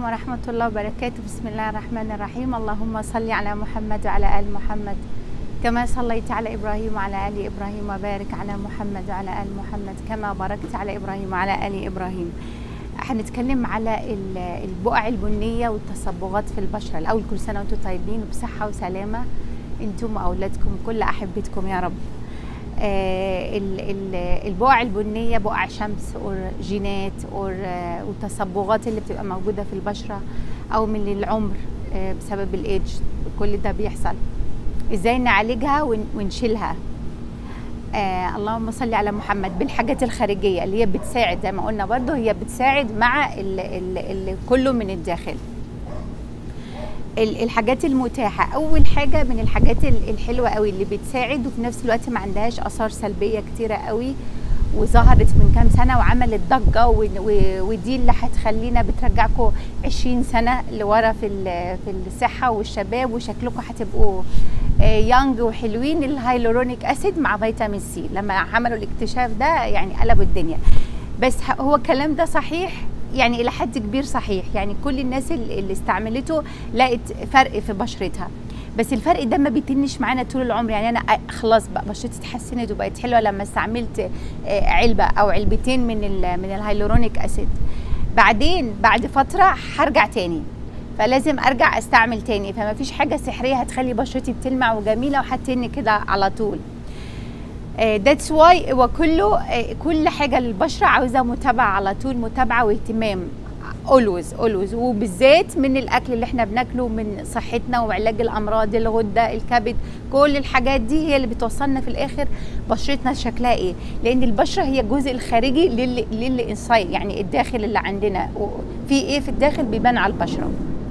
ورحمة الله وبركاته بسم الله الرحمن الرحيم اللهم صل على محمد وعلى آل محمد كما صليت على إبراهيم وعلى آل إبراهيم وبارك على محمد وعلى آل محمد كما باركت على إبراهيم وعلى آل إبراهيم هنتكلم على ال- البقع البنية والتصبغات في البشرة الأول كل سنة وأنتم طيبين وبصحة وسلامة أنتم وأولادكم كل أحبتكم يا رب آه، ال- ال- البقع البنية بقع شمس أو جينات أو آه، والتصبغات اللي بتبقى موجودة في البشرة أو من العمر آه، بسبب الإيدج كل ده بيحصل إزاي نعالجها ون- ونشيلها آه اللهم صل على محمد بالحاجات الخارجية اللي هي بتساعد زي ما قلنا برضو هي بتساعد مع ال ال ال كله من الداخل ال- الحاجات المتاحة أول حاجة من الحاجات ال- الحلوة قوي اللي بتساعد وفي نفس الوقت ما عندهاش آثار سلبية كتيرة قوي وظهرت من كام سنة وعملت ضجة و- و- ودي اللي هتخلينا بترجعكم 20 سنة لورا في ال- في الصحة والشباب وشكلكم هتبقوا يانج وحلوين الهايلورونيك اسيد مع فيتامين سي لما عملوا الاكتشاف ده يعني قلبوا الدنيا بس ه- هو الكلام ده صحيح يعني الى حد كبير صحيح يعني كل الناس اللي اللي استعملته لقت فرق في بشرتها بس الفرق ده ما بيتنش معانا طول العمر يعني انا أ- خلاص بقى بشرتي اتحسنت وبقت حلوه لما استعملت آه، علبه او علبتين من ال- من الهايلورونيك اسيد بعدين بعد فتره هرجع تاني فلازم ارجع استعمل تاني فما فيش حاجه سحريه هتخلي بشرتي بتلمع وجميله وهتني كده على طول ذاتس واي هو كله آه، كل حاجه للبشره عاوزه متابعه على طول متابعه واهتمام اولويز اولويز وبالذات من الاكل اللي احنا بناكله من صحتنا وعلاج الامراض الغده الكبد كل الحاجات دي هي اللي بتوصلنا في الاخر بشرتنا شكلها ايه لان البشره هي الجزء الخارجي للي للي انسايد يعني الداخل اللي عندنا و- في ايه في الداخل بيبان على البشره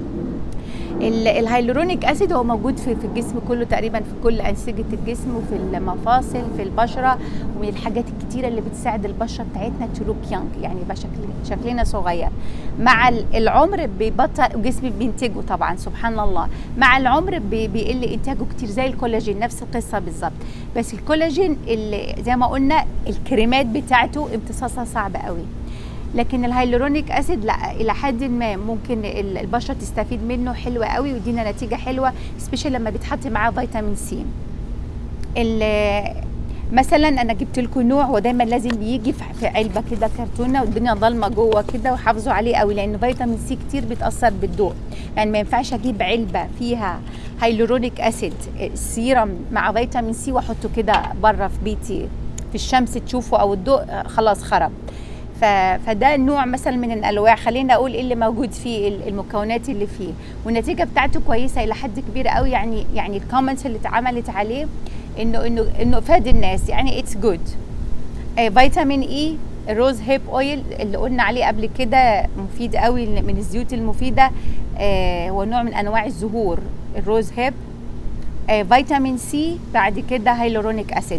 ال- الهيلورونيك اسيد هو موجود في في الجسم كله تقريبا في كل انسجه الجسم وفي المفاصل في البشره ومن الحاجات الكتيره اللي بتساعد البشره بتاعتنا تو لوك يانج يعني يبقى شكل شكلنا صغير مع ال- العمر بيبطل الجسم بينتجه طبعا سبحان الله مع العمر بي- بيقل انتاجه كتير زي الكولاجين نفس القصه بالظبط بس الكولاجين اللي زي ما قلنا الكريمات بتاعته امتصاصها صعب قوي لكن الهيلورونيك اسيد لا الى حد ما ممكن ال- البشره تستفيد منه حلوه قوي ويدينا نتيجه حلوه سبيشال لما بيتحط معاه فيتامين سي ال- مثلا انا جبت لكم نوع هو دايما لازم بيجي في في علبه كده كرتونه والدنيا ضلمه جوه كده وحافظوا عليه قوي لان فيتامين سي كتير بيتاثر بالضوء يعني ما ينفعش اجيب علبه فيها هيلورونيك اسيد سيرم مع فيتامين سي واحطه كده بره في بيتي في الشمس تشوفه او الضوء آه، خلاص خرب ف... فده نوع مثلا من الانواع خلينا اقول ايه اللي موجود فيه ال- المكونات اللي فيه والنتيجه بتاعته كويسه الى حد كبير قوي يعني يعني الكومنتس اللي اتعملت عليه انه انه انه فاد الناس يعني اتس جود فيتامين اي الروز هيب اويل اللي قلنا عليه قبل كده مفيد قوي من الزيوت المفيده آه، هو نوع من انواع الزهور الروز هيب آه، فيتامين سي بعد كده هيلورونيك اسيد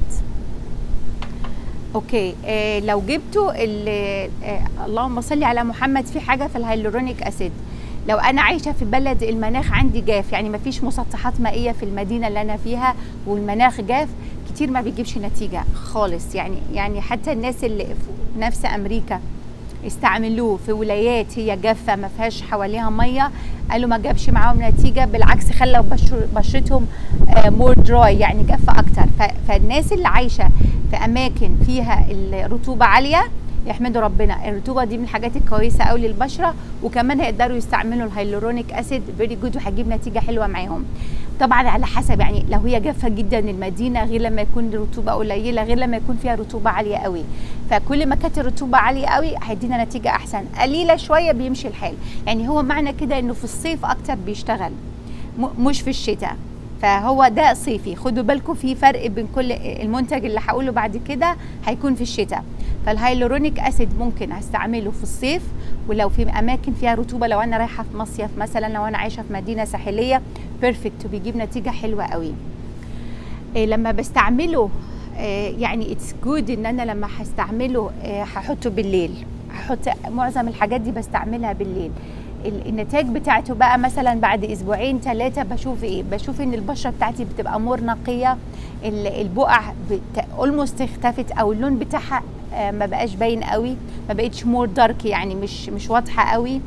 اوكي آه لو جبتوا ال- آه اللهم صل على محمد في حاجه في الهيلورونيك اسيد لو انا عايشه في بلد المناخ عندي جاف يعني ما فيش مسطحات مائيه في المدينه اللي انا فيها والمناخ جاف كتير ما بيجيبش نتيجه خالص يعني يعني حتى الناس اللي في نفس امريكا استعملوه في ولايات هي جافه ما فيهاش حواليها ميه قالوا ما جابش معاهم نتيجه بالعكس خلوا بشر- بشرتهم مور دراي يعني جافه اكتر ف- فالناس اللي عايشه في اماكن فيها الرطوبه عاليه يحمدوا ربنا الرطوبه دي من الحاجات الكويسه قوي للبشره وكمان هيقدروا يستعملوا الهيلورونيك اسيد فيري جود وهيجيب نتيجه حلوه معاهم طبعا على حسب يعني لو هي جافه جدا المدينه غير لما يكون الرطوبه قليله غير لما يكون فيها رطوبه عاليه قوي فكل ما كانت الرطوبه عاليه قوي هيدينا نتيجه احسن قليله شويه بيمشي الحال يعني هو معنى كده انه في الصيف اكتر بيشتغل م- مش في الشتاء فهو ده صيفي خدوا بالكم في فرق بين كل المنتج اللي هقوله بعد كده هيكون في الشتاء فالهيلورونيك اسيد ممكن هستعمله في الصيف ولو في اماكن فيها رطوبه لو انا رايحه في مصيف مثلا لو انا عايشه في مدينه ساحليه بيرفكت وبيجيب نتيجه حلوه قوي إيه لما بستعمله إيه يعني اتس جود ان انا لما هستعمله إيه هحطه بالليل هحط معظم الحاجات دي بستعملها بالليل ال- النتائج بتاعته بقى مثلا بعد اسبوعين ثلاثه بشوف ايه بشوف ان البشره بتاعتي بتبقى مور نقيه ال- البقع اولموست اختفت او اللون بتاعها آه، ما بقاش باين قوي ما بقتش مور دارك يعني مش مش واضحه قوي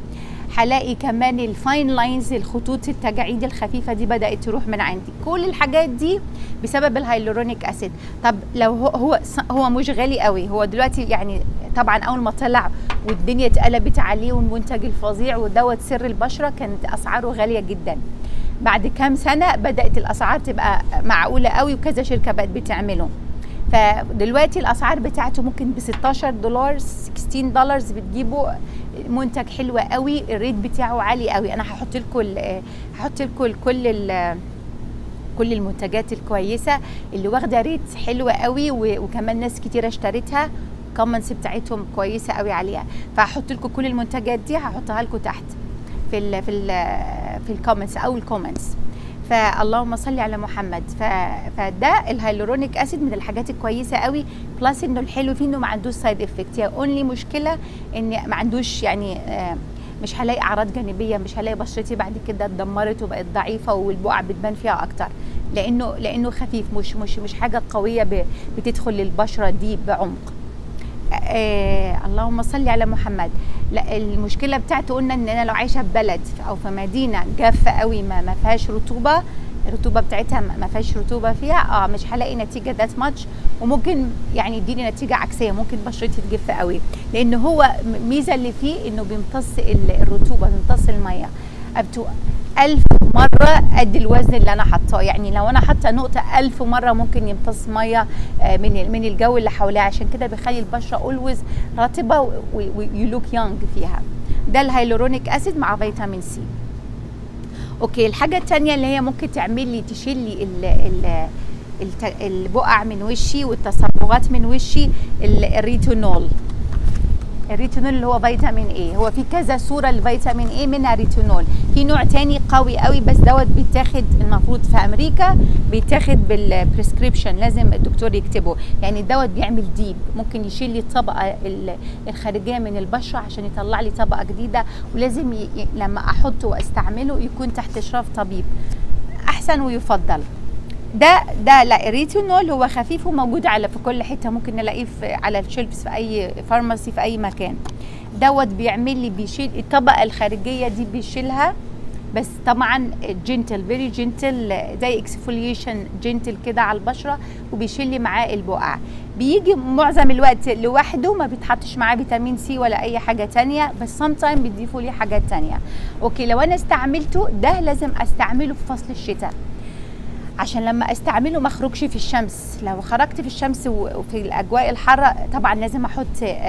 هلاقي كمان الفاين لاينز الخطوط التجاعيد الخفيفه دي بدات تروح من عندي كل الحاجات دي بسبب الهيلورونيك اسيد طب لو هو هو هو مش غالي قوي هو دلوقتي يعني طبعا اول ما طلع والدنيا اتقلبت عليه والمنتج الفظيع ودوت سر البشره كانت اسعاره غاليه جدا بعد كام سنه بدات الاسعار تبقى معقوله قوي وكذا شركه بقت بتعمله فدلوقتي الاسعار بتاعته ممكن ب 16 دولار 16 دولار بتجيبوا منتج حلو قوي الريت بتاعه عالي قوي انا هحط لكم هحط لكم كل ال كل المنتجات الكويسه اللي واخده ريت حلوه قوي وكمان ناس كتيره اشترتها الكومنتس بتاعتهم كويسه قوي عليها فهحط لكم كل المنتجات دي هحطها لكم تحت في ال في ال في الكومنتس او الكومنتس فاللهم صل على محمد ف... فده الهيلورونيك اسيد من الحاجات الكويسه قوي بلس انه الحلو فيه انه ما عندوش سايد افكت هي اونلي مشكله ان ما عندوش يعني آه مش هلاقي اعراض جانبيه مش هلاقي بشرتي بعد كده اتدمرت وبقت ضعيفه والبقع بتبان فيها اكتر لانه لانه خفيف مش مش مش حاجه قويه بتدخل للبشره دي بعمق آه اللهم صل على محمد لا المشكله بتاعته قلنا ان انا لو عايشه في بلد او في مدينه جافه قوي ما, ما فيهاش رطوبه الرطوبه بتاعتها ما فيهاش رطوبه فيها اه مش هلاقي نتيجه ذات ماتش وممكن يعني يديني نتيجه عكسيه ممكن بشرتي تجف قوي لان هو ميزه اللي فيه انه بيمتص الرطوبه بيمتص الميه ابتو ألف مرة قد الوزن اللي أنا حاطاه يعني لو أنا حاطة نقطة ألف مرة ممكن يمتص مية من من الجو اللي حواليها عشان كده بيخلي البشرة أولويز رطبة ويلوك يونج فيها ده الهيلورونيك أسيد مع فيتامين سي أوكي الحاجة التانية اللي هي ممكن تعمل لي تشيل لي ال ال البقع من وشي والتصبغات من وشي الريتونول الريتينول اللي هو فيتامين اي هو في كذا صوره لفيتامين اي منها ريتينول في نوع تاني قوي قوي بس دوت بيتاخد المفروض في امريكا بيتاخد بالبريسكريبشن لازم الدكتور يكتبه يعني دوت بيعمل ديب ممكن يشيل لي الطبقه الخارجيه من البشره عشان يطلع لي طبقه جديده ولازم ي... لما احطه واستعمله يكون تحت اشراف طبيب احسن ويفضل ده ده لا الريتينول هو خفيف وموجود على في كل حته ممكن نلاقيه في على الشيلفز في اي فارماسي في اي مكان دوت بيعمل لي بيشيل الطبقه الخارجيه دي بيشيلها بس طبعا جنتل فيري جنتل زي اكسفوليشن جنتل كده على البشره وبيشيل لي معاه البقع بيجي معظم الوقت لوحده ما بيتحطش معاه فيتامين سي ولا اي حاجه تانية بس سام تايم بيضيفوا لي حاجات تانية اوكي لو انا استعملته ده لازم استعمله في فصل الشتاء عشان لما استعمله ما اخرجش في الشمس لو خرجت في الشمس وفي الاجواء الحاره طبعا لازم احط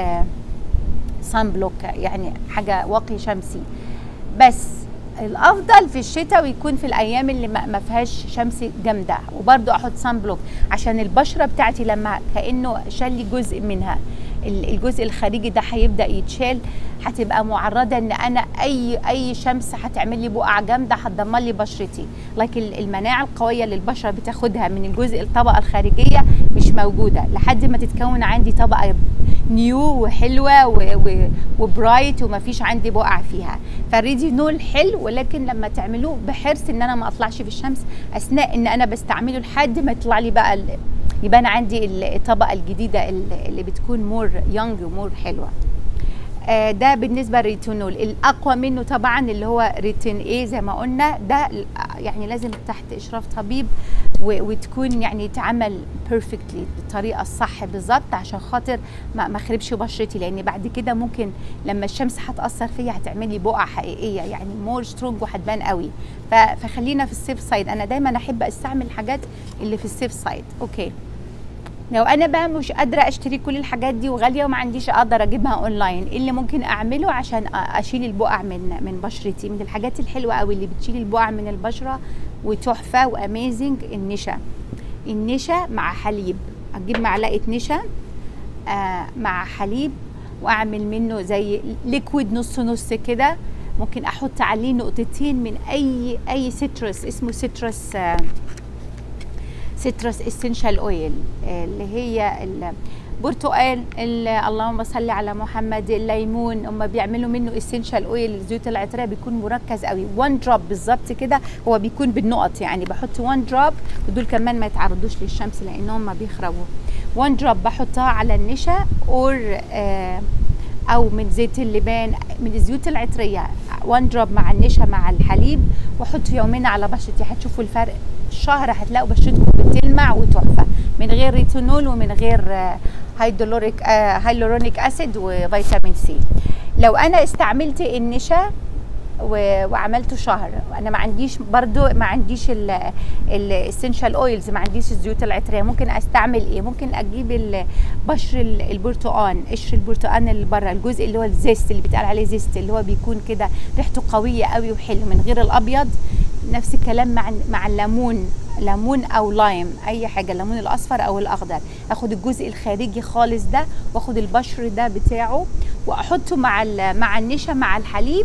صن بلوك يعني حاجه واقي شمسي بس الافضل في الشتاء ويكون في الايام اللي ما فيهاش شمس جامده وبرده احط صن بلوك عشان البشره بتاعتي لما كانه شال لي جزء منها الجزء الخارجي ده هيبدا يتشال هتبقى معرضه ان انا اي اي شمس هتعمل لي بقع جامده هتدمر لي بشرتي لكن المناعه القويه اللي البشره بتاخدها من الجزء الطبقه الخارجيه مش موجوده لحد ما تتكون عندي طبقه نيو وحلوه وبرايت ومفيش عندي بقع فيها فالريدينول حلو ولكن لما تعملوه بحرص ان انا ما اطلعش في الشمس اثناء ان انا بستعمله لحد ما يطلع لي بقى يبان عندي الطبقه الجديده اللي بتكون مور يونج ومور حلوه آه ده بالنسبه للريتينول الاقوى منه طبعا اللي هو ريتين اي زي ما قلنا ده يعني لازم تحت اشراف طبيب وتكون يعني تعمل بيرفكتلي بالطريقه الصح بالظبط عشان خاطر ما اخربش بشرتي لان بعد كده ممكن لما الشمس هتاثر فيا هتعمل لي بقع حقيقيه يعني مور سترونج وهتبان قوي فخلينا في السيف سايد انا دايما احب استعمل الحاجات اللي في السيف سايد اوكي لو انا بقى مش قادره اشتري كل الحاجات دي وغاليه وما عنديش اقدر اجيبها اونلاين ايه اللي ممكن اعمله عشان اشيل البقع من من بشرتي من الحاجات الحلوه قوي اللي بتشيل البقع من البشره وتحفه واميزنج النشا النشا مع حليب اجيب معلقه نشا آه مع حليب واعمل منه زي ليكويد نص نص كده ممكن احط عليه نقطتين من اي اي سيترس اسمه سيترس آه سيترس اسينشال اويل اللي هي البرتقال اللهم صل على محمد الليمون هم بيعملوا منه اسينشال اويل الزيوت العطريه بيكون مركز قوي 1 دروب بالظبط كده هو بيكون بالنقط يعني بحط 1 دروب ودول كمان ما يتعرضوش للشمس لانهم ما بيخربوا 1 دروب بحطها على النشا اور آه او من زيت اللبان من الزيوت العطريه 1 دروب مع النشا مع الحليب واحطه يومين على بشرتي هتشوفوا الفرق شهر هتلاقوا بشرتكم بتلمع وتحفه من غير ريتينول ومن غير هيدرولوريك هيلورونيك اسيد وفيتامين سي لو انا استعملت النشا وعملته شهر انا ما عنديش برضو ما عنديش الاسنشال اويلز ما عنديش الزيوت العطريه ممكن استعمل ايه ممكن اجيب بشر البرتقان قشر البرتقان اللي بره الجزء اللي هو الزيست اللي بيتقال عليه زيست اللي هو بيكون كده ريحته قويه قوي وحلو من غير الابيض نفس الكلام مع مع الليمون ليمون او لايم اي حاجه الليمون الاصفر او الاخضر اخد الجزء الخارجي خالص ده واخد البشر ده بتاعه واحطه مع مع النشا مع الحليب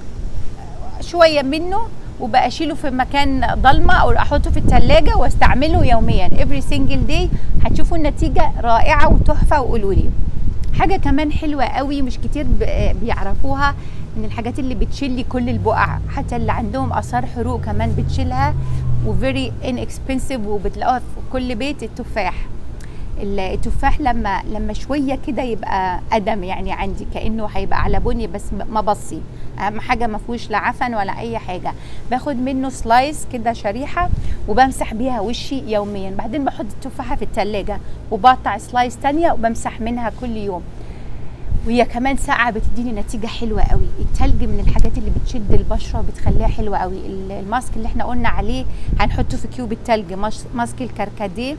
شويه منه وبقى اشيله في مكان ضلمه او احطه في الثلاجه واستعمله يوميا every single day هتشوفوا النتيجه رائعه وتحفه وقولوا لي حاجه كمان حلوه قوي مش كتير بيعرفوها من الحاجات اللي بتشيل كل البقع حتى اللي عندهم اثار حروق كمان بتشيلها وفيري inexpensive وبتلاقوها في كل بيت التفاح التفاح لما لما شويه كده يبقى ادم يعني عندي كانه هيبقى على بني بس ما بصي اهم حاجه ما فيهوش لا عفن ولا اي حاجه باخد منه سلايس كده شريحه وبمسح بيها وشي يوميا بعدين بحط التفاحه في التلاجة وبقطع سلايس تانية وبمسح منها كل يوم وهي كمان ساقعه بتديني نتيجه حلوه قوي التلج من الحاجات اللي بتشد البشره وبتخليها حلوه قوي الماسك اللي احنا قلنا عليه هنحطه في كيوب التلج ماسك الكركديه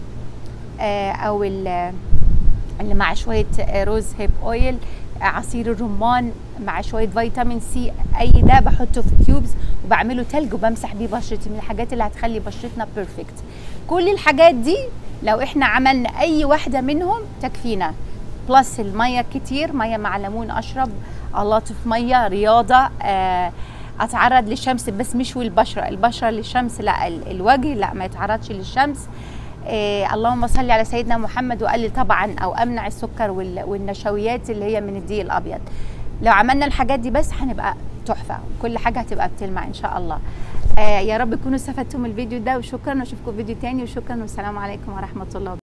او اللي مع شويه روز هيب اويل عصير الرمان مع شويه فيتامين سي اي ده بحطه في كيوبز وبعمله تلج وبمسح بيه بشرتي من الحاجات اللي هتخلي بشرتنا بيرفكت كل الحاجات دي لو احنا عملنا اي واحده منهم تكفينا بلس الميه كتير ميه مع ليمون اشرب الاطف ميه رياضه آه اتعرض للشمس بس مش والبشره البشره للشمس لا الوجه لا ما يتعرضش للشمس إيه اللهم صل على سيدنا محمد وقلل طبعا او امنع السكر والنشويات اللي هي من الدقيق الابيض لو عملنا الحاجات دي بس هنبقى تحفه كل حاجه هتبقى بتلمع ان شاء الله آه يا رب تكونوا استفدتوا من الفيديو ده وشكرا واشوفكم فيديو تاني وشكرا والسلام عليكم ورحمه الله